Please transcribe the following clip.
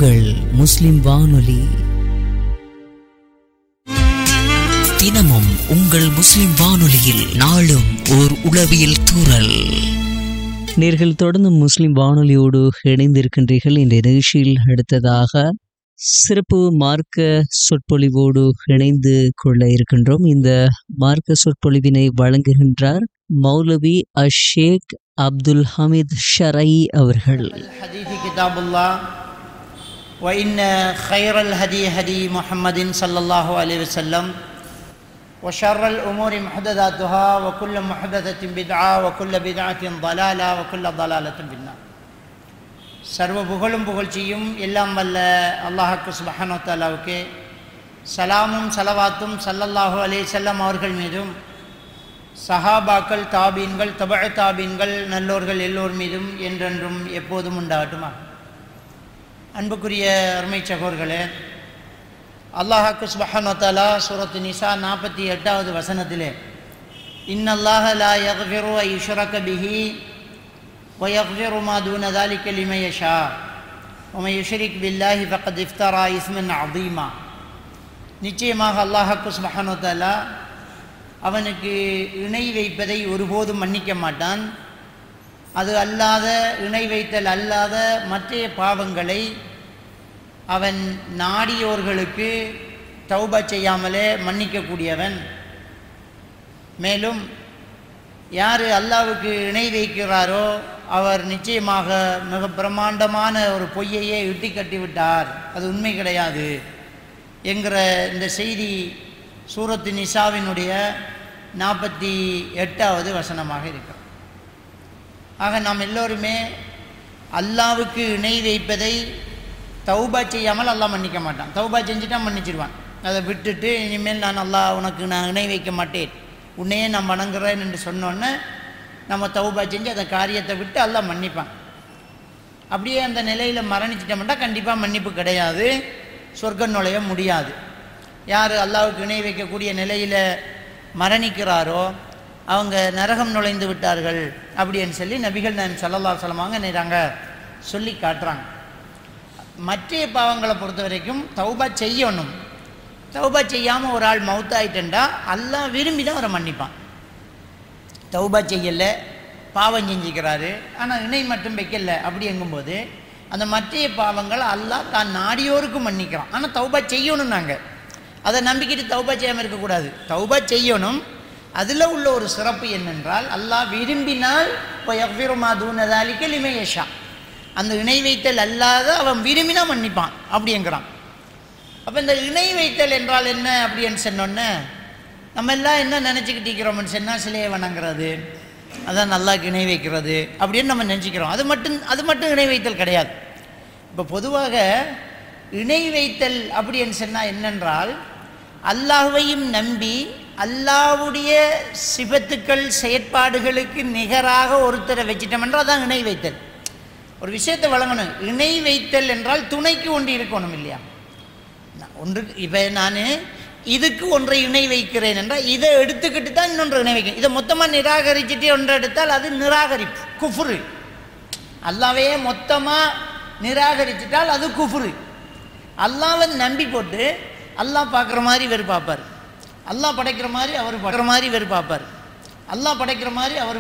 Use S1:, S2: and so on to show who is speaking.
S1: உங்கள் முஸ்லிம் வானொலி தினமும் உங்கள் முஸ்லிம் வானொலியில் நாளும் ஓர் உளவியல் தூறல் நேர்கள் தொடர்ந்து முஸ்லிம் வானொலியோடு இணைந்திருக்கின்றீர்கள் இந்த நிகழ்ச்சியில் அடுத்ததாக சிறப்பு மார்க்க சொற்பொழிவோடு இணைந்து கொள்ள இருக்கின்றோம் இந்த மார்க்க சொற்பொழிவினை வழங்குகின்றார் மௌலவி அஷேக் அப்துல் ஹமீத் ஷரை அவர்கள்
S2: الحديث كتاب الله وإن خير الهدي هدي محمد صلى الله عليه وسلم وشر الأمور محدثاتها وكل محدثة بدعة وكل بدعة ضلالة وكل ضلالة في النار சர்வ புகழும் புகழ்ச்சியும் எல்லாம் வல்ல அல்லாஹாக்கு சுபஹானோ தாலாவுக்கு சலாமும் சலவாத்தும் சல்லல்லாஹு அலைஹி செல்லம் அவர்கள் மீதும் சஹாபாக்கள் தாபீன்கள் தபழ தாபீன்கள் நல்லோர்கள் எல்லோர் மீதும் என்றென்றும் எப்போதும் உண்டாகட்டுமா அன்புக்குரிய அருமை சகோர்களே அல்லாஹாக்கு சுபஹானோத்தாலா சூரத்து நிசா நாற்பத்தி எட்டாவது வசனத்திலே இன்னல்லாஹ லா யக்ஃபிரு ஐ யுஷ்ரக பிஹி ويغفر ما دون ذلك لمن يشاء ومن يشرك بالله فقد افترى إثما عظيما நிச்சயமாக அல்லாஹாக்கு சுபஹானோத்தாலா அவனுக்கு இணை வைப்பதை ஒருபோதும் மன்னிக்க மாட்டான் அது அல்லாத இணை வைத்தல் அல்லாத மற்ற பாவங்களை அவன் நாடியோர்களுக்கு தௌபா செய்யாமலே மன்னிக்கக்கூடியவன் மேலும் யார் அல்லாவுக்கு இணை வைக்கிறாரோ அவர் நிச்சயமாக மிக பிரம்மாண்டமான ஒரு பொய்யையே இட்டி கட்டி விட்டார் அது உண்மை கிடையாது என்கிற இந்த செய்தி சூரத்து நிசாவினுடைய நாற்பத்தி எட்டாவது வசனமாக இருக்கிறது ஆக நாம் எல்லோருமே அல்லாவுக்கு இணை வைப்பதை தௌபா செய்யாமல் அல்லாஹ் மன்னிக்க மாட்டான் தௌபா செஞ்சுட்டா மன்னிச்சிடுவான் அதை விட்டுட்டு இனிமேல் நான் அல்லாஹ் உனக்கு நான் இணை வைக்க மாட்டேன் உன்னையே நான் வணங்குறேன் என்று சொன்னோன்னே நம்ம தௌபா செஞ்சு அந்த காரியத்தை விட்டு அல்லாஹ் மன்னிப்பான் அப்படியே அந்த நிலையில் மரணிச்சிட்டோம்னா கண்டிப்பாக மன்னிப்பு கிடையாது சொர்க்கம் நுழைய முடியாது யார் அல்லாவுக்கு இணை வைக்கக்கூடிய நிலையில் மரணிக்கிறாரோ அவங்க நரகம் நுழைந்து விட்டார்கள் அப்படின்னு சொல்லி நபிகள் நான் சல்லல்லா சொல்லமாங்க நேராங்க சொல்லி காட்டுறாங்க மற்ற பாவங்களை பொறுத்த வரைக்கும் தௌபா செய்யணும் தௌபா செய்யாமல் ஒரு ஆள் மவுத்தாயிட்டா அல்லாஹ் விரும்பி தான் அவரை மன்னிப்பான் தௌபா செய்யலை பாவம் செஞ்சுக்கிறாரு ஆனால் இணை மட்டும் வைக்கல அப்படி எங்கும்போது அந்த மற்ற பாவங்களை அல்லாஹ் தான் நாடியோருக்கும் மன்னிக்கிறான் ஆனால் தௌபா செய்யணும் நாங்கள் அதை நம்பிக்கிட்டு தௌபா செய்யாமல் இருக்கக்கூடாது தௌபா செய்யணும் அதில் உள்ள ஒரு சிறப்பு என்னென்றால் அல்லாஹ் விரும்பினால் இப்போ எவ்விருமா தூனதாலிக்க லிமேஷா அந்த இணை வைத்தல் அல்லாத அவன் விரும்பினா மன்னிப்பான் அப்படிங்கிறான் அப்போ இந்த இணை வைத்தல் என்றால் என்ன அப்படின்னு சொன்னோன்னே நம்ம எல்லாம் என்ன நினச்சிக்கிட்டு இருக்கிறோம்னு சொன்னால் சிலையை வணங்குறது அதான் நல்லா இணை வைக்கிறது அப்படின்னு நம்ம நினச்சிக்கிறோம் அது மட்டும் அது மட்டும் இணை வைத்தல் கிடையாது இப்போ பொதுவாக இணை வைத்தல் அப்படின்னு சொன்னால் என்னென்றால் அல்லாஹ்வையும் நம்பி அல்லாவுடைய சிபத்துக்கள் செயற்பாடுகளுக்கு நிகராக ஒருத்தரை வச்சிட்டோம்ன்றால் அதான் இணை வைத்தல் ஒரு விஷயத்தை வழங்கணும் இணை வைத்தல் என்றால் துணைக்கு ஒன்று இருக்கணும் இல்லையா ஒன்று இப்போ நான் இதுக்கு ஒன்றை இணை வைக்கிறேன் என்றால் இதை எடுத்துக்கிட்டு தான் இன்னொன்று இணை வைக்கிறேன் இதை மொத்தமாக நிராகரிச்சுட்டு ஒன்றை எடுத்தால் அது நிராகரிப்பு குஃபுரு அல்லாவே மொத்தமாக நிராகரிச்சிட்டால் அது குஃபுரு அல்லாவை நம்பி போட்டு அல்லாஹ் பார்க்குற மாதிரி இவர் பார்ப்பார் அல்லாஹ் படைக்கிற மாதிரி அவர் பார்க்குற மாதிரி இவர் பார்ப்பார் அல்லாஹ் படைக்கிற மாதிரி அவர்